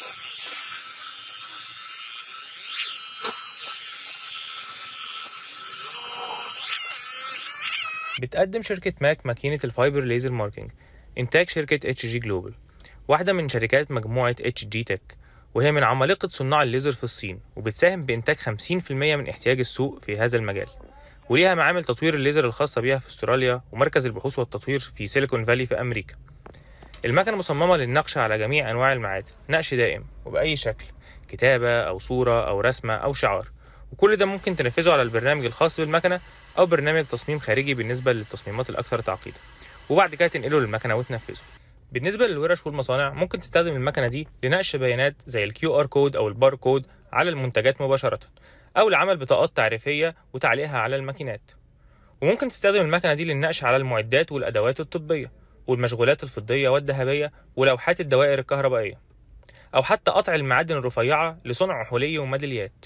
بتقدم شركة ماك ماكينة الفايبر ليزر ماركينج إنتاج شركة اتش جي جلوبال واحدة من شركات مجموعة اتش جي تك وهي من عمالقة صناع الليزر في الصين وبتساهم بإنتاج 50% من احتياج السوق في هذا المجال وليها معامل تطوير الليزر الخاصة بها في استراليا ومركز البحوث والتطوير في سيليكون فالي في أمريكا المكنة مصممة للنقش على جميع أنواع المعادن نقش دائم وبأي شكل كتابة أو صورة أو رسمة أو شعار وكل ده ممكن تنفذه على البرنامج الخاص بالمكنة أو برنامج تصميم خارجي بالنسبة للتصميمات الأكثر تعقيدا وبعد كده تنقله للمكنة وتنفذه بالنسبة للورش والمصانع ممكن تستخدم المكنة دي لنقش بيانات زي الكيو ار كود أو البار كود على المنتجات مباشرة أو لعمل بطاقات تعريفية وتعليقها على الماكينات وممكن تستخدم المكنة دي للنقش على المعدات والأدوات الطبية والمشغولات الفضية والذهبية ولوحات الدوائر الكهربائية أو حتى قطع المعادن الرفيعة لصنع حلي وميداليات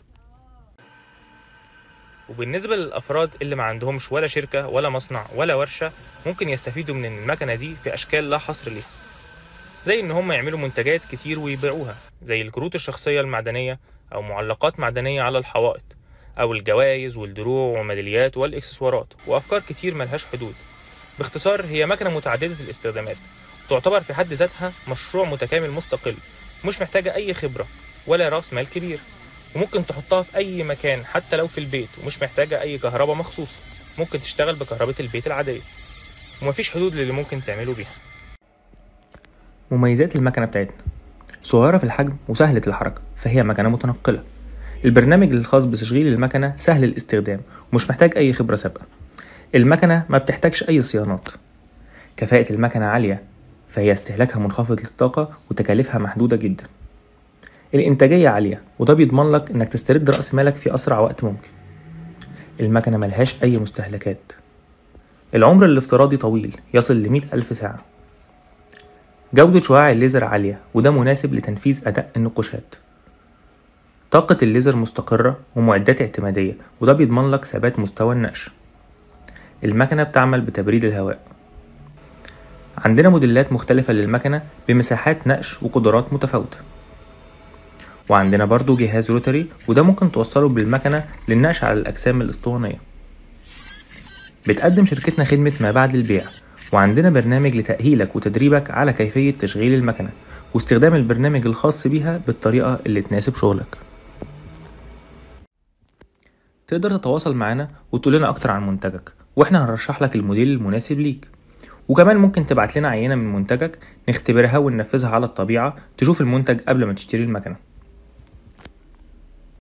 وبالنسبة للأفراد اللي ما عندهمش ولا شركة ولا مصنع ولا ورشة ممكن يستفيدوا من المكنة دي في أشكال لا حصر ليها زي إن هم يعملوا منتجات كتير ويبيعوها زي الكروت الشخصية المعدنية أو معلقات معدنية على الحوائط أو الجوائز والدروع والميداليات والإكسسوارات وأفكار كتير ملهاش حدود باختصار هي مكنة متعددة الاستخدامات تعتبر في حد ذاتها مشروع متكامل مستقل مش محتاجة أي خبرة ولا رأس مال كبير وممكن تحطها في أي مكان حتى لو في البيت ومش محتاجة أي كهرباء مخصوص ممكن تشتغل بكهرباء البيت العادية ومفيش حدود للي ممكن تعمله بيها مميزات المكنة بتاعتنا صغيرة في الحجم وسهلة الحركة فهي مكنة متنقلة البرنامج الخاص بتشغيل المكنة سهل الاستخدام ومش محتاج أي خبرة سابقة المكنة ما بتحتاجش أي صيانات كفاءة المكنة عالية فهي استهلاكها منخفض للطاقة وتكاليفها محدودة جدا الإنتاجية عالية وده بيضمن لك إنك تسترد رأس مالك في أسرع وقت ممكن المكنة ملهاش أي مستهلكات العمر الافتراضي طويل يصل لمئة ألف ساعة جودة شعاع الليزر عالية وده مناسب لتنفيذ أداء النقوشات طاقة الليزر مستقرة ومعدات اعتمادية وده بيضمن لك ثبات مستوى النقش المكنة بتعمل بتبريد الهواء عندنا موديلات مختلفة للمكنة بمساحات نقش وقدرات متفاوتة وعندنا برضو جهاز روتري وده ممكن توصله بالمكنة للنقش على الأجسام الأسطوانية بتقدم شركتنا خدمة ما بعد البيع وعندنا برنامج لتأهيلك وتدريبك على كيفية تشغيل المكنة واستخدام البرنامج الخاص بيها بالطريقة اللي تناسب شغلك تقدر تتواصل معانا وتقول لنا أكتر عن منتجك واحنا هنرشح لك الموديل المناسب ليك وكمان ممكن تبعت لنا عينة من منتجك نختبرها وننفذها على الطبيعة تشوف المنتج قبل ما تشتري المكنة